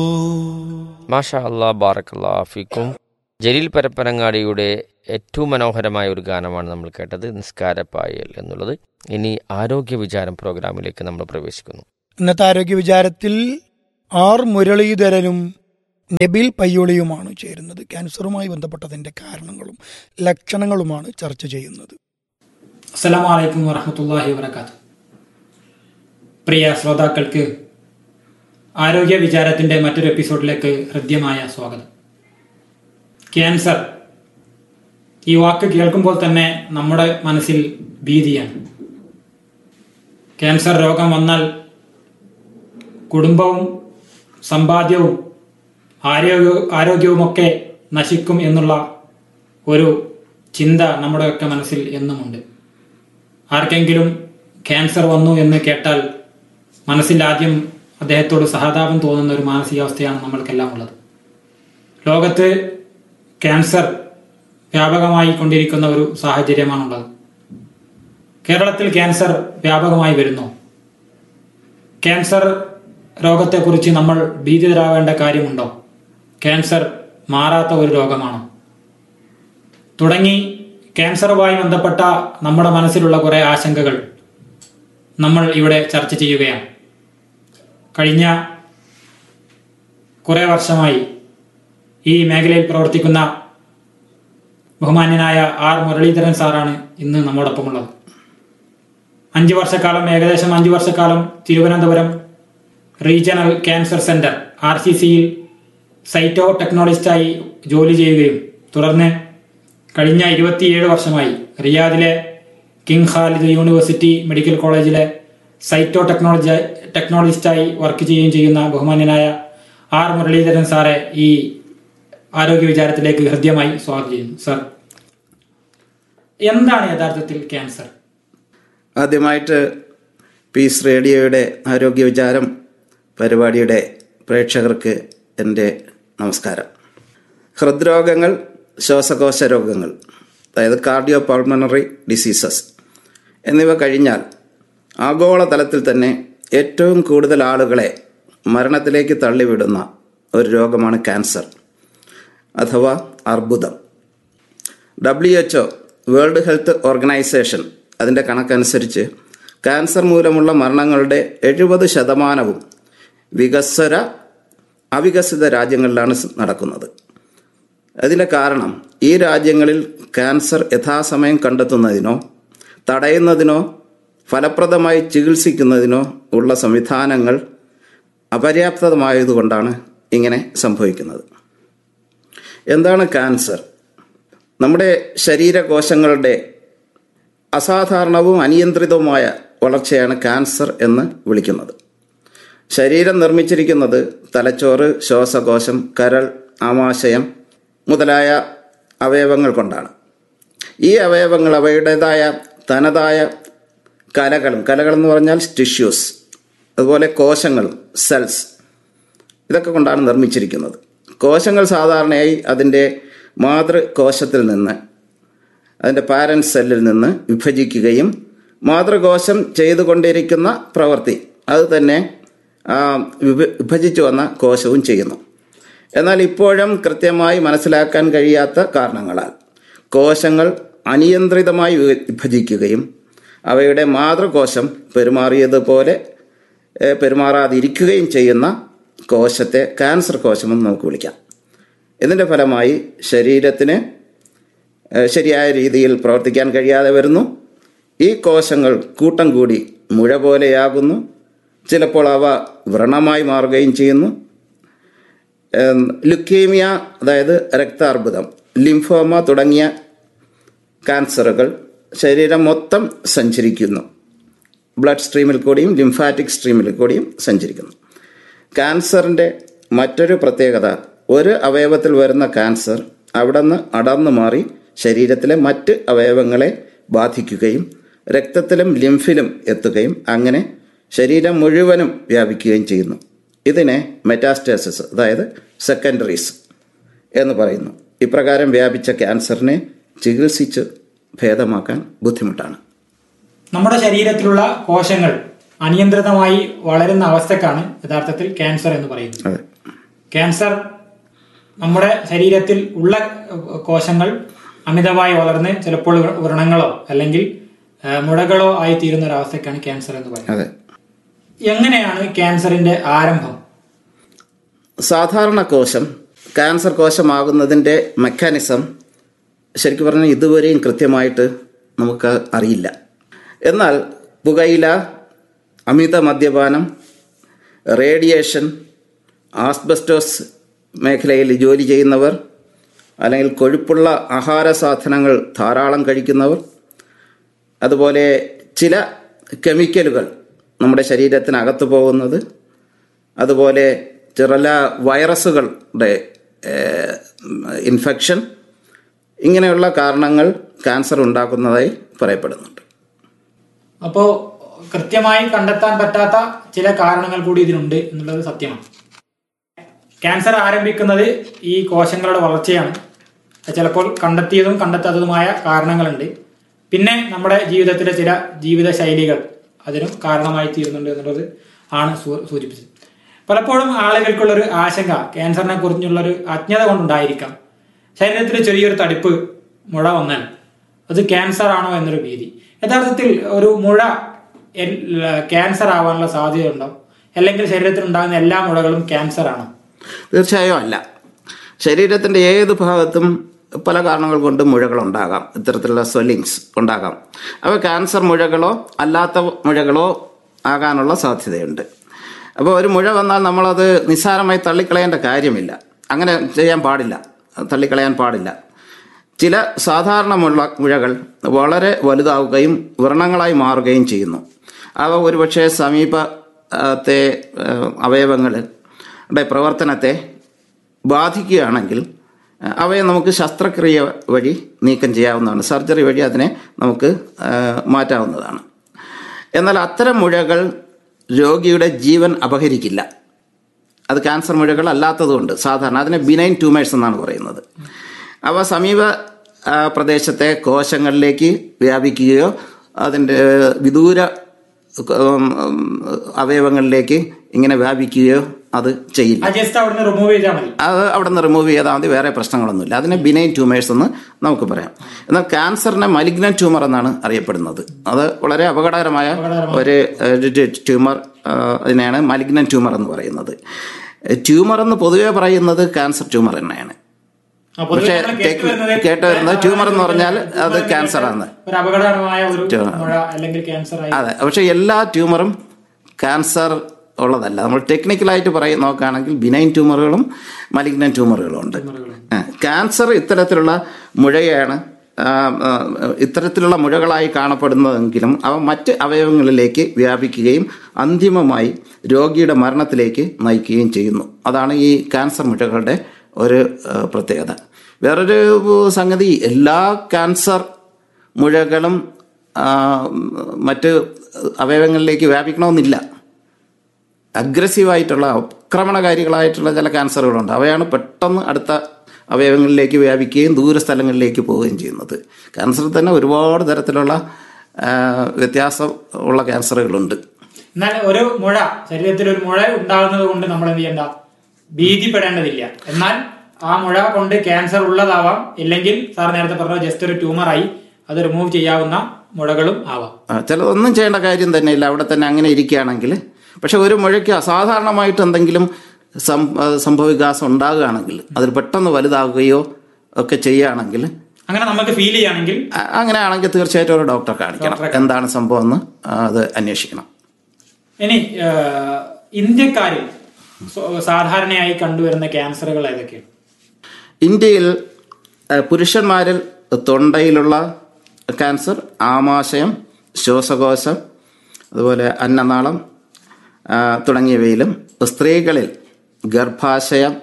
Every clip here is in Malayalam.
മാഷാ അല്ലാ ബാറക്കല്ലാ ഫിക്കും ജലീൽ പരപ്പനങ്ങാടിയുടെ ഏറ്റവും മനോഹരമായ ഒരു ഗാനമാണ് നമ്മൾ കേട്ടത് നിസ്കാരപ്പായൽ എന്നുള്ളത് ഇനി ആരോഗ്യ വിചാരം പ്രോഗ്രാമിലേക്ക് നമ്മൾ പ്രവേശിക്കുന്നു ഇന്നത്തെ ആരോഗ്യ വിചാരത്തിൽ ആർ മുരളീധരനും നബീൽ പയ്യോളിയുമാണ് ചേരുന്നത് ക്യാൻസറുമായി ബന്ധപ്പെട്ടതിന്റെ കാരണങ്ങളും ലക്ഷണങ്ങളുമാണ് ചർച്ച ചെയ്യുന്നത് അസ്സലാമു അലൈക്കും വറഹമത്തല്ലാഹി വബർക്കാത്തു പ്രിയ ശ്രോതാക്കൾക്ക് ആരോഗ്യ വിചാരത്തിന്റെ മറ്റൊരു എപ്പിസോഡിലേക്ക് ഹൃദ്യമായ സ്വാഗതം ക്യാൻസർ ഈ വാക്ക് കേൾക്കുമ്പോൾ തന്നെ നമ്മുടെ മനസ്സിൽ ഭീതിയാണ് ക്യാൻസർ രോഗം വന്നാൽ കുടുംബവും സമ്പാദ്യവും ആരോഗ്യ ആരോഗ്യവുമൊക്കെ നശിക്കും എന്നുള്ള ഒരു ചിന്ത നമ്മുടെയൊക്കെ മനസ്സിൽ എന്നുമുണ്ട് ആർക്കെങ്കിലും ക്യാൻസർ വന്നു എന്ന് കേട്ടാൽ മനസ്സിൽ ആദ്യം അദ്ദേഹത്തോട് സഹതാപം തോന്നുന്ന ഒരു മാനസികാവസ്ഥയാണ് നമ്മൾക്കെല്ലാം ഉള്ളത് ലോകത്ത് ക്യാൻസർ വ്യാപകമായി കൊണ്ടിരിക്കുന്ന ഒരു സാഹചര്യമാണുള്ളത് കേരളത്തിൽ ക്യാൻസർ വ്യാപകമായി വരുന്നു ക്യാൻസർ രോഗത്തെക്കുറിച്ച് നമ്മൾ ഭീതിതരാവേണ്ട കാര്യമുണ്ടോ ക്യാൻസർ മാറാത്ത ഒരു രോഗമാണോ തുടങ്ങി ക്യാൻസറുമായി ബന്ധപ്പെട്ട നമ്മുടെ മനസ്സിലുള്ള കുറെ ആശങ്കകൾ നമ്മൾ ഇവിടെ ചർച്ച ചെയ്യുകയാണ് കഴിഞ്ഞ കുറെ വർഷമായി ഈ മേഖലയിൽ പ്രവർത്തിക്കുന്ന ബഹുമാന്യനായ ആർ മുരളീധരൻ സാറാണ് ഇന്ന് നമ്മോടൊപ്പമുള്ളത് അഞ്ചു വർഷക്കാലം ഏകദേശം അഞ്ചു വർഷക്കാലം Thiruvananthapuram regional cancer centre R C സിയിൽ സൈറ്റോ ടെക്നോളജിസ്റ്റായി ജോലി ചെയ്യുകയും തുടർന്ന് കഴിഞ്ഞ ഇരുപത്തിയേഴ് വർഷമായി റിയാദിലെ കിങ് ഖാലിദ് യൂണിവേഴ്സിറ്റി മെഡിക്കൽ കോളേജിലെ സൈറ്റോ ടെക്നോളജി ടെക്നോളജിസ്റ്റായി വർക്ക് ചെയ്യുകയും ചെയ്യുന്ന ബഹുമാന്യനായ ആർ മുരളീധരൻ സാറെ ഈ ആരോഗ്യ വിചാരത്തിലേക്ക് ഹൃദ്യമായി സ്വാഗതം ചെയ്യുന്നു സർ എന്താണ് യഥാർത്ഥത്തിൽ ക്യാൻസർ ആദ്യമായിട്ട് പീസ് റേഡിയോയുടെ ആരോഗ്യ വിചാരം പരിപാടിയുടെ പ്രേക്ഷകർക്ക് എൻ്റെ നമസ്കാരം ഹൃദ്രോഗങ്ങൾ ശ്വാസകോശ രോഗങ്ങൾ അതായത് കാർഡിയോ പൾമണറി ഡിസീസസ് എന്നിവ കഴിഞ്ഞാൽ ആഗോളതലത്തിൽ തന്നെ ഏറ്റവും കൂടുതൽ ആളുകളെ മരണത്തിലേക്ക് തള്ളിവിടുന്ന ഒരു രോഗമാണ് ക്യാൻസർ അഥവാ അർബുദം W H world health organisation അതിൻ്റെ കണക്കനുസരിച്ച് ക്യാൻസർ മൂലമുള്ള മരണങ്ങളുടെ എഴുപത് ശതമാനവും വികസ്വര അവികസിത രാജ്യങ്ങളിലാണ് നടക്കുന്നത് അതിൻ്റെ കാരണം ഈ രാജ്യങ്ങളിൽ ക്യാൻസർ യഥാസമയം കണ്ടെത്തുന്നതിനോ തടയുന്നതിനോ ഫലപ്രദമായി ചികിത്സിക്കുന്നതിനോ ഉള്ള സംവിധാനങ്ങൾ അപര്യാപ്തമായതുകൊണ്ടാണ് ഇങ്ങനെ സംഭവിക്കുന്നത് എന്താണ് ക്യാൻസർ നമ്മുടെ ശരീരകോശങ്ങളുടെ അസാധാരണവും അനിയന്ത്രിതവുമായ വളർച്ചയാണ് ക്യാൻസർ എന്ന് വിളിക്കുന്നത് ശരീരം നിർമ്മിച്ചിരിക്കുന്നത് തലച്ചോറ് ശ്വാസകോശം കരൾ ആമാശയം മുതലായ അവയവങ്ങൾ കൊണ്ടാണ് ഈ അവയവങ്ങൾ അവയുടേതായ തനതായ കലകളും കലകൾ എന്ന് പറഞ്ഞാൽ ടിഷ്യൂസ് അതുപോലെ കോശങ്ങളും സെൽസ് ഇതൊക്കെ കൊണ്ടാണ് നിർമ്മിച്ചിരിക്കുന്നത് കോശങ്ങൾ സാധാരണയായി അതിൻ്റെ മാതൃകോശത്തിൽ നിന്ന് അതിൻ്റെ പാരൻറ് സെല്ലിൽ നിന്ന് വിഭജിക്കുകയും മാതൃകോശം ചെയ്തുകൊണ്ടിരിക്കുന്ന പ്രവൃത്തി അത് തന്നെ വിഭജിച്ചു വന്ന കോശവും ചെയ്യുന്നു എന്നാൽ ഇപ്പോഴും കൃത്യമായി മനസ്സിലാക്കാൻ കഴിയാത്ത കാരണങ്ങളാൽ കോശങ്ങൾ അനിയന്ത്രിതമായി വിഭജിക്കുകയും അവയുടെ മാതൃകോശം പെരുമാറിയതുപോലെ പെരുമാറാതിരിക്കുകയും ചെയ്യുന്ന കോശത്തെ ക്യാൻസർ കോശമെന്ന് നമുക്ക് വിളിക്കാം ഇതിൻ്റെ ഫലമായി ശരീരത്തിന് ശരിയായ രീതിയിൽ പ്രവർത്തിക്കാൻ കഴിയാതെ വരുന്നു ഈ കോശങ്ങൾ കൂട്ടം കൂടി മുഴ പോലെയാകുന്നു ചിലപ്പോൾ അവ വ്രണമായി മാറുകയും ചെയ്യുന്നു ലുക്കേമിയ അതായത് രക്താർബുദം ലിംഫോമ തുടങ്ങിയ ക്യാൻസറുകൾ ശരീരം മൊത്തം സഞ്ചരിക്കുന്നു ബ്ലഡ് സ്ട്രീമിൽ കൂടിയും ലിംഫാറ്റിക് സ്ട്രീമിൽ കൂടിയും സഞ്ചരിക്കുന്നു ക്യാൻസറിൻ്റെ മറ്റൊരു പ്രത്യേകത ഒരു അവയവത്തിൽ വരുന്ന ക്യാൻസർ അവിടെ നിന്ന് അടർന്നു മാറി ശരീരത്തിലെ മറ്റ് അവയവങ്ങളെ ബാധിക്കുകയും രക്തത്തിലും ലിംഫിലും എത്തുകയും അങ്ങനെ ശരീരം മുഴുവനും വ്യാപിക്കുകയും ചെയ്യുന്നു ഇതിനെ മെറ്റാസ്റ്റാസിസ് അതായത് സെക്കൻഡറീസ് എന്ന് പറയുന്നു ഇപ്രകാരം വ്യാപിച്ച ക്യാൻസറിനെ ചികിത്സിച്ച് ഭേദമാക്കാൻ ബുദ്ധിമുട്ടാണ് നമ്മുടെ ശരീരത്തിലുള്ള കോശങ്ങൾ അനിയന്ത്രിതമായി വളരുന്ന അവസ്ഥക്കാണ് യഥാർത്ഥത്തിൽ ക്യാൻസർ എന്ന് പറയുന്നത് അതെ ക്യാൻസർ നമ്മുടെ ശരീരത്തിൽ ഉള്ള ഏഹ്, കോശങ്ങൾ അമിതമായി വളർന്ന് ചിലപ്പോൾ വ്ര- വ്രണങ്ങളോ അല്ലെങ്കിൽ ഏഹ്, മുഴകളോ ആയി തീരുന്ന ഒരു അവസ്ഥയ്ക്കാണ് ക്യാൻസർ എന്ന് പറയുന്നത് അതെ എങ്ങനെയാണ് ക്യാൻസറിന്റെ ആരംഭം സാധാരണ കോശം ക്യാൻസർ കോശമാകുന്നതിൻ്റെ മെക്കാനിസം ശരിക്കും പറഞ്ഞാൽ ഇതുവരെയും കൃത്യമായിട്ട് നമുക്ക് അറിയില്ല എന്നാൽ പുകയില അമിത മദ്യപാനം റേഡിയേഷൻ ആസ്ബസ്റ്റോസ് മേഖലയിൽ ജോലി ചെയ്യുന്നവർ അല്ലെങ്കിൽ കൊഴുപ്പുള്ള ആഹാര സാധനങ്ങൾ ധാരാളം കഴിക്കുന്നവർ അതുപോലെ ചില കെമിക്കലുകൾ നമ്മുടെ ശരീരത്തിനകത്ത് പോകുന്നത് അതുപോലെ ചില വൈറസുകളുടെ ഏഹ്, ഇൻഫെക്ഷൻ ഇങ്ങനെയുള്ള കാരണങ്ങൾ ക്യാൻസർ ഉണ്ടാക്കുന്നതായി പറയപ്പെടുന്നുണ്ട് അപ്പോ കൃത്യമായി കണ്ടെത്താൻ പറ്റാത്ത ചില കാരണങ്ങൾ കൂടി ഇതിനുണ്ട് എന്നുള്ളത് സത്യമാണ് ക്യാൻസർ ആരംഭിക്കുന്നത് ഈ കോശങ്ങളുടെ വളർച്ചയാണ് അത് ചിലപ്പോൾ കണ്ടെത്തിയതും കണ്ടെത്താത്തതുമായ കാരണങ്ങളുണ്ട് പിന്നെ നമ്മുടെ ജീവിതത്തിലെ ചില ജീവിത ശൈലികൾ അതിനും കാരണമായി തീരുന്നുണ്ട് എന്നുള്ളത് ആണ് സൂ- സൂചിപ്പിച്ചത് പലപ്പോഴും ആളുകൾക്കുള്ളൊരു ആശങ്ക ക്യാൻസറിനെ കുറിച്ചുള്ളൊരു അജ്ഞത കൊണ്ടുണ്ടായിരിക്കാം ശരീരത്തിൽ ചെറിയൊരു തടിപ്പ് മുഴ വന്നാൽ അത് ക്യാൻസർ ആണോ എന്നൊരു ഭീതി യഥാർത്ഥത്തിൽ ഒരു മുഴ എൽ- ക്യാൻസർ ആവാനുള്ള സാധ്യതയുണ്ടോ അല്ലെങ്കിൽ ശരീരത്തിൽ ഉണ്ടാകുന്ന എല്ലാ മുഴകളും ക്യാൻസർ ആണോ തീർച്ചയായും അല്ല ശരീരത്തിൻ്റെ ഏത് ഭാഗത്തും പല കാരണങ്ങൾ കൊണ്ട് മുഴകൾ ഉണ്ടാകാം ഇത്തരത്തിലുള്ള സ്വെല്ലിങ്സ് ഉണ്ടാകാം അവ ക്യാൻസർ മുഴകളോ അല്ലാത്ത മുഴകളോ ആകാനുള്ള സാധ്യതയുണ്ട് അപ്പോൾ ഒരു മുഴ വന്നാൽ നമ്മളത് നിസ്സാരമായി തള്ളിക്കളയേണ്ട കാര്യമില്ല അങ്ങനെ ചെയ്യാൻ പാടില്ല തള്ളിക്കളയാൻ പാടില്ല ചില സാധാരണ മുള്ള മുഴകൾ വളരെ വലുതാവുകയും വ്രണങ്ങളായി മാറുകയും ചെയ്യുന്നു അവ ഒരുപക്ഷെ സമീപത്തെ അവയവങ്ങളുടെ പ്രവർത്തനത്തെ ബാധിക്കുകയാണെങ്കിൽ അഹ് അവയെ നമുക്ക് ശസ്ത്രക്രിയ വഴി നീക്കം ചെയ്യാവുന്നതാണ് സർജറി വഴി അതിനെ നമുക്ക് അഹ് മാറ്റാവുന്നതാണ് എന്നാൽ അത്തരം മുഴകൾ രോഗിയുടെ ജീവൻ അപഹരിക്കില്ല അത് ക്യാൻസർ മുഴകൾ അല്ലാത്തതുകൊണ്ട് സാധാരണ അതിനെ ബിനൈൻ ട്യൂമേഴ്സ് എന്നാണ് പറയുന്നത് അവ സമീപ ആ, പ്രദേശത്തെ കോശങ്ങളിലേക്ക് വ്യാപിക്കുകയോ അതിൻ്റെ വിദൂര ഉം, ഉം, അവയവങ്ങളിലേക്ക് ഇങ്ങനെ വ്യാപിക്കുകയോ അത് ചെയ്യില്ല ആ ജസ്റ്റ് അവിടുന്ന് റിമൂവ് ചെയ്താൽ മതി അത് അവിടെ നിന്ന് റിമൂവ് ചെയ്താൽ മതി വേറെ പ്രശ്നങ്ങളൊന്നുമില്ല അതിനെ ബിനൈൻ ട്യൂമേഴ്സ് എന്ന് നമുക്ക് പറയാം എന്നാൽ ക്യാൻസറിനെ മലിഗ്നൻ ട്യൂമർ എന്നാണ് അറിയപ്പെടുന്നത് അത് വളരെ അപകടകരമായ ഒരു ഒരു ട്യൂമർ ആ, അതിനെയാണ് മലിഗ്നൻ ട്യൂമർ എന്ന് പറയുന്നത് ട്യൂമർ എന്ന് പൊതുവെ പറയുന്നത് ക്യാൻസർ ട്യൂമർ തന്നെയാണ് ആ, പൊതുവെ പക്ഷേ നമ്മൾ കേട്ട് വരുന്നത് കേട്ട് വരുന്നത് ട്യൂമർ എന്ന് പറഞ്ഞാൽ അത് ക്യാൻസർ ആണ് ഒരു അപകടകരമായ ഒരു മുഴ അല്ലെങ്കിൽ ക്യാൻസർ ആയി അതെ പക്ഷെ എല്ലാ ട്യൂമറും ക്യാൻസർ ഉള്ളതല്ല നമ്മൾ ടെക്നിക്കലായിട്ട് പറയും നോക്കുകയാണെങ്കിൽ ബിനൈൻ ട്യൂമറുകളും മലിഗ്നൻ ട്യൂമറുകളും ഉണ്ട് ആ, ക്യാൻസർ ഇത്തരത്തിലുള്ള മുഴയാണ് ആ, ആ, ഇത്തരത്തിലുള്ള മുഴകളായി കാണപ്പെടുന്നതെങ്കിലും അവ മറ്റ് അവയവങ്ങളിലേക്ക് വ്യാപിക്കുകയും അന്തിമമായി രോഗിയുടെ മരണത്തിലേക്ക് നയിക്കുകയും ചെയ്യുന്നു അതാണ് ഈ ക്യാൻസർ മുഴകളുടെ ഒരു ആ, പ്രത്യേകത വേറൊരു സംഗതി എല്ലാ ക്യാൻസർ മുഴകളും ആ, മറ്റ് അവയവങ്ങളിലേക്ക് വ്യാപിക്കണമെന്നില്ല അഗ്രസീവായിട്ടുള്ള ആക്രമണകാരികളായിട്ടുള്ള ചില ക്യാൻസറുകളുണ്ട് അവയാണ് പെട്ടെന്ന് അടുത്ത അവയവങ്ങളിലേക്ക് വ്യാപിക്കുകയും ദൂര സ്ഥലങ്ങളിലേക്ക് പോവുകയും ചെയ്യുന്നത് ക്യാൻസറിൽ തന്നെ ഒരുപാട് തരത്തിലുള്ള ആ, വ്യത്യാസം ഉള്ള ക്യാൻസറുകളുണ്ട് എന്നാൽ ഒരു മുഴ ശരീരത്തിൽ ഒരു മുഴ ഉണ്ടാകുന്നത് കൊണ്ട് നമ്മൾ എന്ത് ചെയ്യണ്ട ഭീതിപ്പെടേണ്ടതില്ല എന്നാൽ ആ മുഴ കൊണ്ട് ക്യാൻസർ ഉള്ളതാവാം ഇല്ലെങ്കിൽ സാർ നേരത്തെ പറഞ്ഞ ജസ്റ്റ് ഒരു ട്യൂമറായി അത് റിമൂവ് ചെയ്യാവുന്ന മുഴകളും ആവാം ആ, ചിലതൊന്നും ചെയ്യേണ്ട കാര്യം തന്നെ ഇല്ല അവിടെ തന്നെ അങ്ങനെ ഇരിക്കുകയാണെങ്കിൽ പക്ഷെ ഒരു മുഴയ്ക്ക് അസാധാരണമായിട്ട് എന്തെങ്കിലും സം ആ, സംഭവവികാസം ഉണ്ടാകുകയാണെങ്കിൽ അതിൽ പെട്ടെന്ന് വലുതാകുകയോ ഒക്കെ ചെയ്യുകയാണെങ്കിൽ അങ്ങനെ നമുക്ക് ഫീൽ ചെയ്യുകയാണെങ്കിൽ അ- അങ്ങനെയാണെങ്കിൽ തീർച്ചയായിട്ടും ഒരു ഡോക്ടറെ കാണിക്കണം എന്താണ് സംഭവം എന്ന് ആ, അത് അന്വേഷിക്കണം ഇനി ഏഹ്, ഇന്ത്യക്കാരിൽ സ്വ- സാധാരണയായി കണ്ടുവരുന്ന ക്യാൻസറുകൾ ഏതൊക്കെയാണ് ഇന്ത്യയിൽ അഹ്, പുരുഷന്മാരിൽ തൊണ്ടയിലുള്ള ക്യാൻസർ ആമാശയം ശ്വാസകോശം അതുപോലെ അന്നനാളം ആ, തുടങ്ങിയവയിലും സ്ത്രീകളിൽ ഗർഭാശയം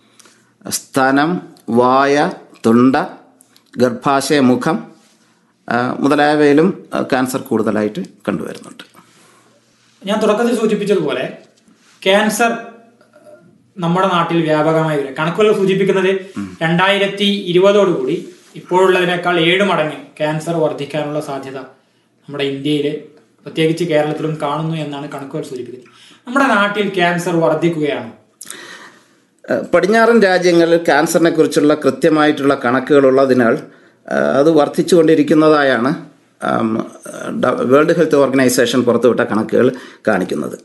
സ്തനം വായ തൊണ്ട ഗർഭാശയ മുഖം ആ, മുതലായവയിലും ആ, ക്യാൻസർ കൂടുതലായിട്ട് കണ്ടുവരുന്നുണ്ട് ഞാൻ തുടക്കത്തിൽ സൂചിപ്പിച്ചതുപോലെ ക്യാൻസർ നമ്മുടെ നാട്ടിൽ വ്യാപകമായി വരും കണക്കുകൾ സൂചിപ്പിക്കുന്നത് രണ്ടായിരത്തി ഇരുപതോടുകൂടി ഇപ്പോഴുള്ളതിനേക്കാൾ ഏഴ് മടങ്ങ് ക്യാൻസർ വർദ്ധിക്കാനുള്ള സാധ്യത നമ്മുടെ ഇന്ത്യയിൽ പ്രത്യേകിച്ച് കേരളത്തിലും കാണുന്നു എന്നാണ് കണക്കുകൾ സൂചിപ്പിക്കുന്നത് നമ്മുടെ നാട്ടിൽ ക്യാൻസർ വർദ്ധിക്കുകയാണ് ഏഹ് പടിഞ്ഞാറൻ രാജ്യങ്ങളിൽ ക്യാൻസറിനെ കുറിച്ചുള്ള കൃത്യമായിട്ടുള്ള കണക്കുകളുള്ളതിനാൽ ഏഹ് അത് വർദ്ധിച്ചുകൊണ്ടിരിക്കുന്നതായാണ് ആം, ഡ- വേൾഡ് ഹെൽത്ത് ഓർഗനൈസേഷൻ പുറത്തുവിട്ട കണക്കുകൾ കാണിക്കുന്നത്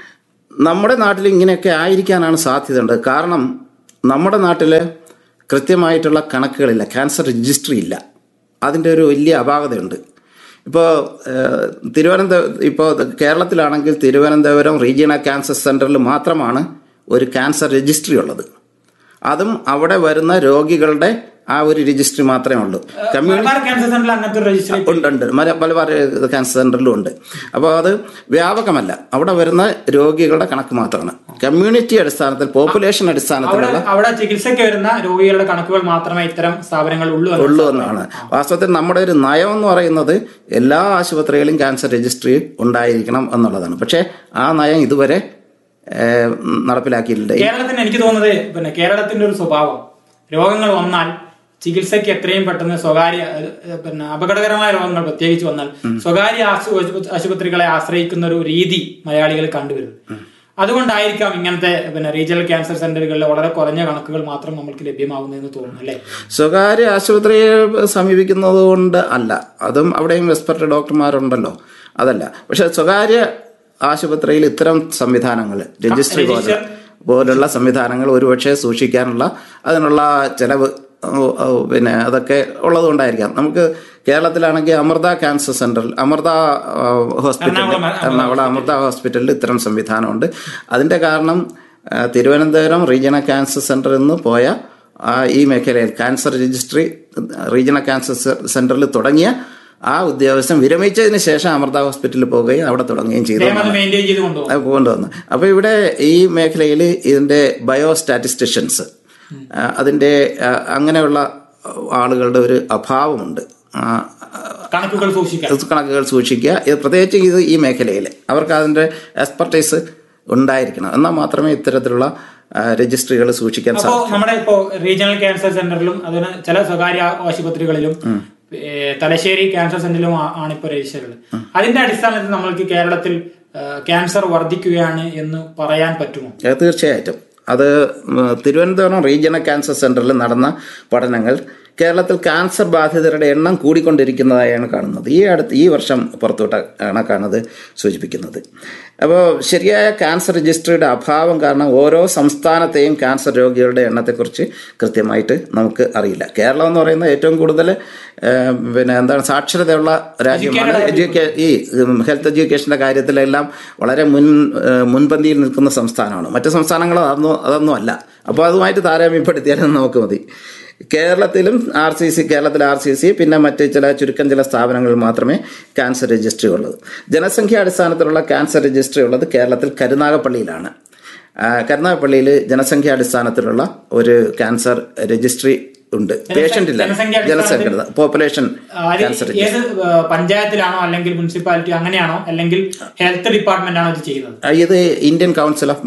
നമ്മുടെ നാട്ടിൽ ഇങ്ങനെയൊക്കെ ആയിരിക്കാനാണ് സാധ്യതയുണ്ട് കാരണം നമ്മുടെ നാട്ടിൽ കൃത്യമായിട്ടുള്ള കണക്കുകളില്ല ക്യാൻസർ രജിസ്ട്രി ഇല്ല അതിൻ്റെ ഒരു വലിയ അപാകതയുണ്ട് ഇപ്പോൾ തിരുവനന്തപുരം ഇപ്പോൾ കേരളത്തിലാണെങ്കിൽ തിരുവനന്തപുരം റീജിയണൽ ക്യാൻസർ സെൻറ്ററിൽ മാത്രമാണ് ഒരു ക്യാൻസർ രജിസ്ട്രി ഉള്ളത് അതും അവിടെ വരുന്ന രോഗികളുടെ ആ ഒരു രജിസ്ട്രി മാത്രമേ ഉള്ളൂ കമ്മ്യൂണിറ്റി മലബാർ ക്യാൻസർ സെന്ററിൽ അങ്ങനത്തെ ഒരു രജിസ്റ്റർ ഉണ്ട് ഉണ്ട് മല- മലബാർ ക്യാൻസർ സെന്ററിലും ഉണ്ട് അപ്പോൾ അത് വ്യാപകമല്ല അവിടെ വരുന്ന രോഗികളുടെ കണക്ക് മാത്രമാണ് കമ്മ്യൂണിറ്റി അടിസ്ഥാനത്തിൽ പോപ്പുലേഷൻ അവിടെ അടിസ്ഥാനത്തിലുള്ള അവിടെ ചികിത്സയ്ക്ക് വരുന്ന രോഗികളുടെ കണക്കുകൾ മാത്രമേ ഇത്തരം സ്ഥാപനങ്ങൾ ഉള്ളൂ എന്ന് ഉള്ളൂ എന്നാണ് വാസ്തവത്തിൽ നമ്മുടെ ഒരു നയം എന്ന് പറയുന്നത് എല്ലാ ആശുപത്രികളിലും ക്യാൻസർ രജിസ്ട്രി ഉണ്ടായിരിക്കണം എന്നുള്ളതാണ് പക്ഷേ ആ നയം ഇതുവരെ ഏഹ്, നടപ്പിലാക്കിയിട്ടില്ല കേരളത്തിന് എനിക്ക് തോന്നുന്നത് പിന്നെ കേരളത്തിന്റെ ഒരു സ്വഭാവം രോഗങ്ങൾ വന്നാൽ ചികിത്സയ്ക്ക് എത്രയും പെട്ടെന്ന് സ്വകാര്യ ഏഹ്, പിന്നെ അപകടകരമായ രോഗങ്ങൾ പ്രത്യേകിച്ച് വന്നാൽ സ്വകാര്യ ആശു- ആശുപത്രികളെ ആശ്രയിക്കുന്ന ഒരു രീതി മലയാളികൾ കണ്ടുവരുന്നു അതുകൊണ്ടായിരിക്കാം ഇങ്ങനത്തെ പിന്നെ റീജിയണൽ ക്യാൻസർ സെന്ററുകളിൽ വളരെ കുറഞ്ഞ കണക്കുകൾ മാത്രം നമ്മൾക്ക് ലഭ്യമാകുന്നതെന്ന് തോന്നുന്നു അല്ലേ സ്വകാര്യ ആശുപത്രിയെ സമീപിക്കുന്നത് കൊണ്ട് അല്ല അതും അവിടെയും എക്സ്പെർട്ട് ഡോക്ടർമാരുണ്ടല്ലോ അതല്ല പക്ഷെ സ്വകാര്യ ആശുപത്രിയിൽ ഇത്തരം സംവിധാനങ്ങൾ രജിസ്ട്രി പോലെ പോലുള്ള സംവിധാനങ്ങൾ ഒരുപക്ഷെ സൂക്ഷിക്കാനുള്ള അതിനുള്ള ചെലവ് ഓ, ഓ, പിന്നെ അതൊക്കെ ഉള്ളതുകൊണ്ടായിരിക്കാം നമുക്ക് കേരളത്തിലാണെങ്കിൽ അമൃത ക്യാൻസർ സെന്ററിൽ അമൃത ആ, ഹോസ്പിറ്റലിൽ എറണാകുളം എറണാകുളം അമൃത ഹോസ്പിറ്റലിൽ ഇത്തരം സംവിധാനമുണ്ട് അതിന്റെ കാരണം ആ, തിരുവനന്തപുരം റീജിയണൽ ക്യാൻസർ സെന്ററിൽ നിന്ന് പോയ ആ, ഈ മേഖലയിൽ ക്യാൻസർ രജിസ്ട്രി റീജിയണൽ ക്യാൻസർ സെ- സെന്ററിൽ തുടങ്ങിയ ആ ഉദ്യോഗസ്ഥൻ വിരമിച്ചതിന് ശേഷം അമൃത ഹോസ്പിറ്റലിൽ പോവുകയും അവിടെ തുടങ്ങുകയും ചെയ്തു അദ്ദേഹം അത് മെയിൻറ്റെയിൻ ചെയ്ത് കൊണ്ടുപോകും അത് കൊണ്ടുവന്നു അപ്പോൾ ഇവിടെ ഈ മേഖലയിൽ ഇതിന്റെ ബയോ സ്റ്റാറ്റിസ്റ്റിഷ്യൻസ് അതിന്റെ ആ, അങ്ങനെയുള്ള ആളുകളുടെ ഒരു അഭാവമുണ്ട് ആ, കണക്കുകൾ സൂക്ഷിക്കാൻ ഇത് കണക്കുകൾ സൂക്ഷിക്കുക ഇത് പ്രത്യേകിച്ച് ഇത് ഈ മേഖലയിൽ അവർക്ക് അതിന്റെ എക്സ്പെർട്ടൈസ് ഉണ്ടായിരിക്കണം എന്നാൽ മാത്രമേ ഇത്തരത്തിലുള്ള രജിസ്ട്രികൾ സൂക്ഷിക്കാൻ അപ്പോ സാധിക്കൂ നമ്മുടെ ഇപ്പോ റീജിയണൽ ക്യാൻസർ സെന്ററിലും അതിന് ചില സ്വകാര്യ ആശുപത്രികളിലും ഏ, തലശ്ശേരി ക്യാൻസർ സെന്ററിലും ആ- ആണ് ഇപ്പോൾ രജിസ്റ്റർ ഉള്ളത് അതിന്റെ അടിസ്ഥാനത്തിൽ നമ്മൾക്ക് കേരളത്തിൽ ഏ, ക്യാൻസർ വർദ്ധിക്കുകയാണ് എന്ന് പറയാൻ പറ്റുമോ ഏ, തീർച്ചയായിട്ടും അത് ഉം, തിരുവനന്തപുരം റീജിയണൽ ക്യാൻസർ സെന്ററിൽ നടന്ന പഠനങ്ങൾ കേരളത്തിൽ ക്യാൻസർ ബാധിതരുടെ എണ്ണം കൂടിക്കൊണ്ടിരിക്കുന്നതായാണ് കാണുന്നത് ഈ അടുത്ത് ഈ വർഷം പുറത്തുവിട്ട കണക്കാണത് സൂചിപ്പിക്കുന്നത് അപ്പോൾ ശരിയായ ക്യാൻസർ രജിസ്ട്രിയുടെ അഭാവം കാരണം ഓരോ സംസ്ഥാനത്തെയും ക്യാൻസർ രോഗികളുടെ എണ്ണത്തെക്കുറിച്ച് കൃത്യമായിട്ട് നമുക്ക് അറിയില്ല കേരളം എന്ന് പറയുന്നത് ഏറ്റവും കൂടുതൽ ഏഹ്, പിന്നെ എന്താണ് സാക്ഷരതയുള്ള രാജ്യമാണ് എഡ്യൂക്കേ ഈ ഉം, ഹെൽത്ത് എഡ്യൂക്കേഷന്റെ കാര്യത്തിലെല്ലാം വളരെ മുൻ ഏഹ്, മുൻപന്തിയിൽ നിൽക്കുന്ന സംസ്ഥാനമാണ് മറ്റ് സംസ്ഥാനങ്ങൾ അതൊന്നും അതൊന്നും അല്ല അപ്പോൾ അതുമായിട്ട് താരതമ്യപ്പെടുത്തിയാലും നമുക്ക് മതി കേരളത്തിലും ആർ സി സി കേരളത്തിൽ ആർ സി സി പിന്നെ മറ്റ് ചില ചുരുക്കം ചില സ്ഥാപനങ്ങളിൽ മാത്രമേ ക്യാൻസർ രജിസ്ട്രി ഉള്ളത് ജനസംഖ്യാ അടിസ്ഥാനത്തിലുള്ള ക്യാൻസർ രജിസ്ട്രി ഉള്ളത് കേരളത്തിൽ കരുനാഗപ്പള്ളിയിലാണ് ആ, കരുനാഗപ്പള്ളിയിൽ ജനസംഖ്യാ അടിസ്ഥാനത്തിലുള്ള ഒരു ക്യാൻസർ രജിസ്ട്രി ഉണ്ട് പേഷ്യന്റ് ഇല്ല ജനസംഖ്യാ ജനസംഖ്യ പോപ്പുലേഷൻ അത് ക്യാൻസർ ഏത് ഏ, പഞ്ചായത്തിലാണോ അല്ലെങ്കിൽ മുനിസിപ്പാലിറ്റി അങ്ങനെയാണോ അല്ലെങ്കിൽ ഹെൽത്ത് ഡിപ്പാർട്ട്മെന്റ് ആണോ ഇത് ചെയ്യുന്നത് ആ, ഇത് Indian council of